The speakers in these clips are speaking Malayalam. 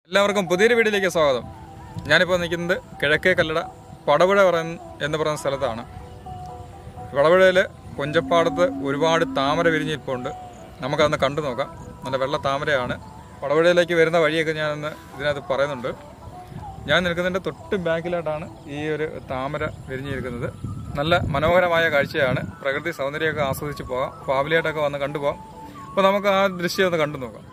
എല്ലാവർക്കും പുതിയൊരു വീഡിയോയിലേക്ക് സ്വാഗതം ഞാനിപ്പോൾ നിൽക്കുന്നത് കിഴക്കേ കല്ലട പടപുഴ പറയുന്ന എന്ന് പറയുന്ന സ്ഥലത്താണ് പടപുഴയിൽ കൊഞ്ചപ്പാടത്ത് ഒരുപാട് താമര വിരിഞ്ഞിരിപ്പുണ്ട് നമുക്കതൊന്ന് കണ്ടു നോക്കാം നല്ല വെള്ള താമരയാണ് പടപുഴയിലേക്ക് വരുന്ന വഴിയൊക്കെ ഞാനൊന്ന് ഇതിനകത്ത് പറയുന്നുണ്ട് ഞാൻ നിൽക്കുന്നതിൻ്റെ തൊട്ട് ബാക്കിലായിട്ടാണ് ഈ ഒരു താമര വിരിഞ്ഞിരിക്കുന്നത് നല്ല മനോഹരമായ കാഴ്ചയാണ് പ്രകൃതി സൗന്ദര്യമൊക്കെ ആസ്വദിച്ച് പോകാം ഫാമിലിയായിട്ടൊക്കെ വന്ന് കണ്ടുപോകാം അപ്പോൾ നമുക്ക് ആ ദൃശ്യം ഒന്ന് കണ്ടു നോക്കാം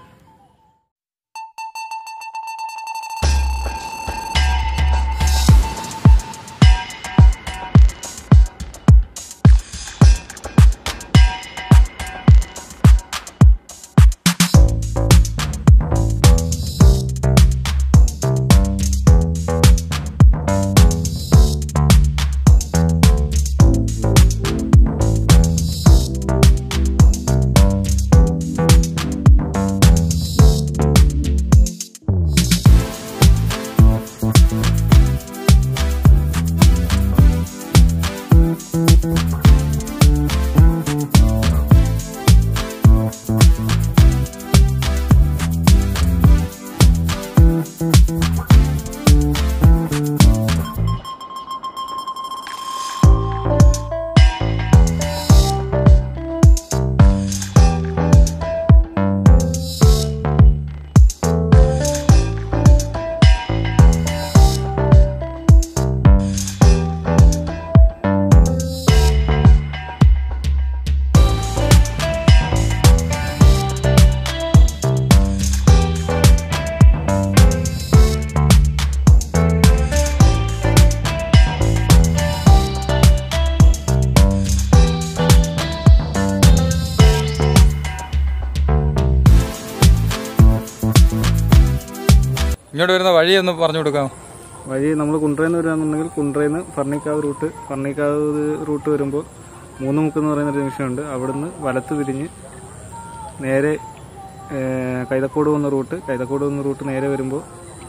ഇങ്ങോട്ട് വരുന്ന വഴി ഒന്ന് പറഞ്ഞു കൊടുക്കാം വഴി നമ്മൾ കുണ്ട്രയിൽ നിന്ന് വരികയാണെന്നുണ്ടെങ്കിൽ കുണ്ട്രയിൽ നിന്ന് ഫർണിക്കാവ് റൂട്ട് ഫർണിക്കാവ് റൂട്ട് വരുമ്പോൾ മൂന്ന് മുക്ക് എന്ന് പറയുന്ന ഒരു ജംഗ്ഷനുണ്ട് അവിടുന്ന് വലത്ത് തിരിഞ്ഞ് നേരെ ഏഹ്, കൈതക്കോട് വന്ന റൂട്ട് കൈതക്കോട് വന്ന റൂട്ട് നേരെ വരുമ്പോൾ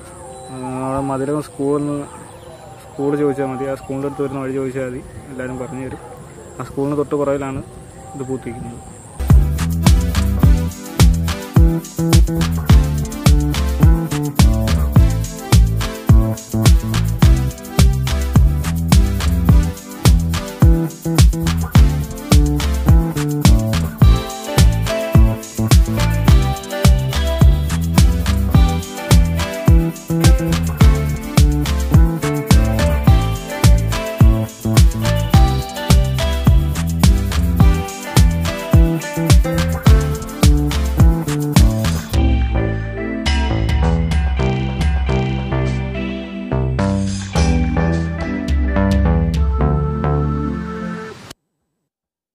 അവിടെ മധുരം സ്കൂളിൽ നിന്ന് സ്കൂൾ ചോദിച്ചാൽ മതി ആ സ്കൂളിൻ്റെ അടുത്ത് വരുന്ന വഴി ചോദിച്ചാൽ മതി എല്ലാവരും പറഞ്ഞു തരും ആ സ്കൂളിന് തൊട്ട് പുറകിലാണ് ഇത് പൂത്തിരിക്കുന്നത്